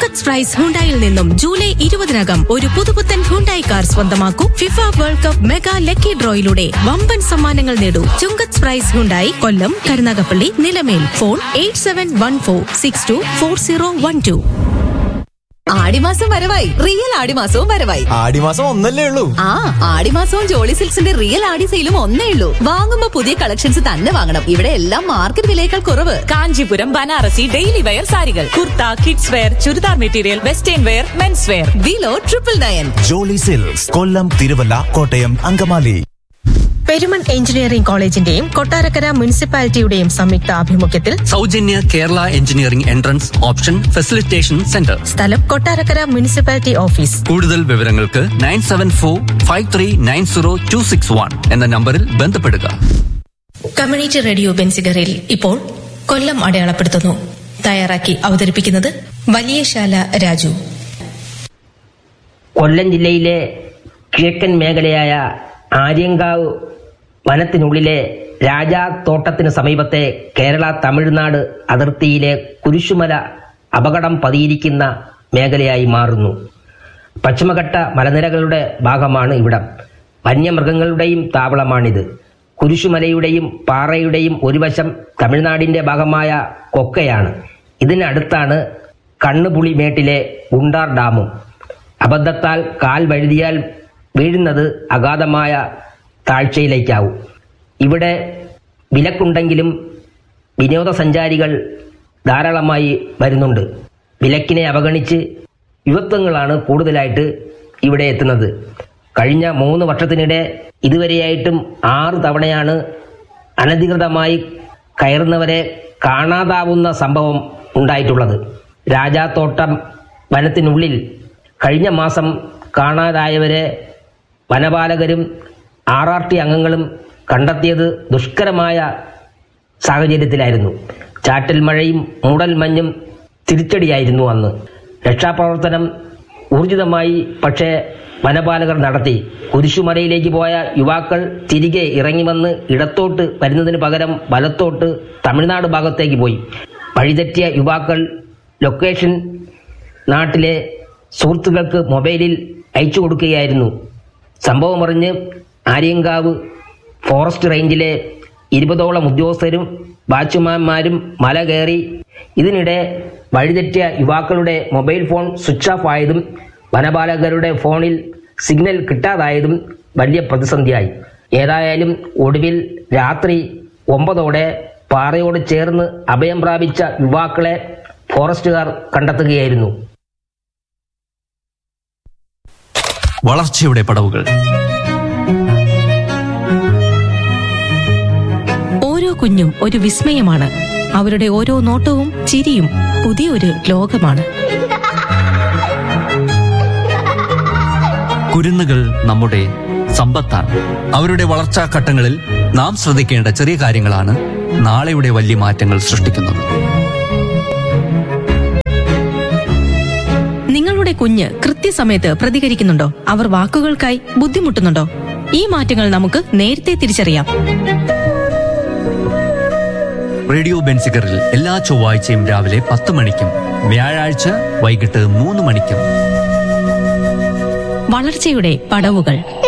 ചുങ്കത്ത് price ഹുണ്ടായിൽ നിന്നും July ഇരുപതിനകം ഒരു പുതുപുത്തൻ ഹുണ്ടായി കാർ സ്വന്തമാക്കൂ FIFA world cup mega lucky ഡ്രോയിലൂടെ വമ്പൻ സമ്മാനങ്ങൾ നേടൂ Chungath prize Hyundai Kollam Karunagappally Nilamel phone eight seven one four six two four zero one two ആടിമാസം വരവായി റിയൽ ആടിമാസവും വരവായി ആടിമാസം ഒന്നല്ലേ ഉള്ളൂ ആ ആടിമാസവും ജോളി സിൽക്സിന്റെ റിയൽ ആടി സെയിലും ഒന്നേ ഉള്ളൂ വാങ്ങുമ്പോ പുതിയ കളക്ഷൻസ് തന്നെ വാങ്ങണം ഇവിടെ എല്ലാം മാർക്കറ്റ് വിലയേക്കാൾ കുറവ് കാഞ്ചീപുരം ബനാറസി ഡെയിലി വെയർ സാരികൾ kurta kids wear churidar material western wear men's wear below triple nine Jolly Silks Kollam Thiruvalla Kottayam Angamaly Perumon engineering കോളേജിന്റെയും കൊട്ടാരക്കര മുനിസിപ്പാലിറ്റിയുടെയും സംയുക്ത ആഭിമുഖ്യത്തിൽ സൗജന്യ Kerala engineering entrance option facilitation centre സ്ഥലം കൊട്ടാരക്കര മുനിസിപ്പാലിറ്റി ഓഫീസ് കൂടുതൽ വിവരങ്ങൾക്ക് nine seven four five three nine zero two six one എന്ന നമ്പറിൽ ബന്ധപ്പെടുക കമ്മ്യൂണിറ്റി റേഡിയോ ബെൻസിഗറിൽ ഇപ്പോൾ കൊല്ലം അടയാളപ്പെടുത്തുന്നു തയ്യാറാക്കി അവതരിപ്പിക്കുന്നത് വലിയശാല രാജു കൊല്ലം ജില്ലയിലെ കിഴക്കൻ മേഖലയായ ആര്യങ്കാവ് വനത്തിനുള്ളിലെ രാജാത്തോട്ടത്തിന് സമീപത്തെ കേരള തമിഴ്നാട് അതിർത്തിയിലെ കുരിശുമല അപകടം പതിയിരിക്കുന്ന മേഖലയായി മാറുന്നു പശ്ചിമഘട്ട മലനിരകളുടെ ഭാഗമാണ് ഇവിടം വന്യമൃഗങ്ങളുടെയും താവളമാണിത് കുരിശുമലയുടെയും പാറയുടെയും ഒരു വശം തമിഴ്നാടിന്റെ ഭാഗമായ കൊക്കയാണ് ഇതിനടുത്താണ് കണ്ണുപുളിമേട്ടിലെ ഗുണ്ടാർ ഡാമും അബദ്ധത്താൽ കാൽ വഴുതിയാൽ വീഴുന്നത് അഗാധമായ താഴ്ചയിലേക്കാവും ഇവിടെ വിലക്കുണ്ടെങ്കിലും വിനോദസഞ്ചാരികൾ ധാരാളമായി വരുന്നുണ്ട് വിലക്കിനെ അവഗണിച്ച് യുവത്വങ്ങളാണ് കൂടുതലായിട്ട് ഇവിടെ എത്തുന്നത് കഴിഞ്ഞ മൂന്ന് വർഷത്തിനിടെ ഇതുവരെയായിട്ടും ആറ് തവണയാണ് അനധികൃതമായി കയറുന്നവരെ കാണാതാവുന്ന സംഭവം ഉണ്ടായിട്ടുള്ളത് രാജാത്തോട്ടം വനത്തിനുള്ളിൽ കഴിഞ്ഞ മാസം കാണാതായവരെ വനപാലകരും ആർ ആർ ടി അംഗങ്ങളും കണ്ടെത്തിയത് ദുഷ്കരമായ സാഹചര്യത്തിലായിരുന്നു ചാറ്റൽ മഴയും മൂടൽ മഞ്ഞും തിരിച്ചടിയായിരുന്നു അന്ന് രക്ഷാപ്രവർത്തനം ഊർജിതമായി പക്ഷേ വനപാലകർ നടത്തി കുരിശുമലയിലേക്ക് പോയ യുവാക്കൾ തിരികെ ഇറങ്ങി വന്ന് ഇടത്തോട്ട് വരുന്നതിന് പകരം വലത്തോട്ട് തമിഴ്നാട് ഭാഗത്തേക്ക് പോയി വഴിതെറ്റിയ യുവാക്കൾ ലൊക്കേഷൻ നാട്ടിലെ സുഹൃത്തുക്കൾക്ക് മൊബൈലിൽ അയച്ചു കൊടുക്കുകയായിരുന്നു സംഭവമറിഞ്ഞ് ആര്യങ്കാവ് ഫോറസ്റ്റ് റേഞ്ചിലെ ഇരുപതോളം ഉദ്യോഗസ്ഥരും വാച്ച്മാൻമാരും മല കയറി ഇതിനിടെ വഴിതെറ്റിയ യുവാക്കളുടെ മൊബൈൽ ഫോൺ സ്വിച്ച് ഓഫ് ആയതും വനപാലകരുടെ ഫോണിൽ സിഗ്നൽ കിട്ടാതായതും വലിയ പ്രതിസന്ധിയായി ഏതായാലും ഒടുവിൽ രാത്രി ഒമ്പതോടെ പാറയോട് ചേർന്ന് അഭയം പ്രാപിച്ച യുവാക്കളെ ഫോറസ്റ്റുകാർ കണ്ടെത്തുകയായിരുന്നു വളർച്ചയുടെ പടവുകൾ ഓരോ കുഞ്ഞും ഒരു വിസ്മയമാണ് അവരുടെ ഓരോ നോട്ടവും ചിരിയും പുതിയൊരു ലോകമാണ് കുരുന്നുകൾ നമ്മുടെ സമ്പത്താണ് അവരുടെ വളർച്ചാ ഘട്ടങ്ങളിൽ നാം ശ്രദ്ധിക്കേണ്ട ചെറിയ കാര്യങ്ങളാണ് നാളെയുടെ വലിയ മാറ്റങ്ങൾ സൃഷ്ടിക്കുന്നത് നിങ്ങളുടെ കുഞ്ഞ് കൃത്യസമയത്ത് പ്രതികരിക്കുന്നുണ്ടോ അവർ വാക്കുകൾക്കായി ബുദ്ധിമുട്ടുന്നുണ്ടോ ഈ മാറ്റങ്ങൾ നമുക്ക് നേരത്തെ തിരിച്ചറിയാം റേഡിയോ ബെൻസിഗറിൽ എല്ലാ ചൊവ്വാഴ്ചയും രാവിലെ പത്ത് മണിക്കും വ്യാഴാഴ്ച വൈകിട്ട് മൂന്ന് മണിക്കും വളർച്ചയുടെ പടവുകൾ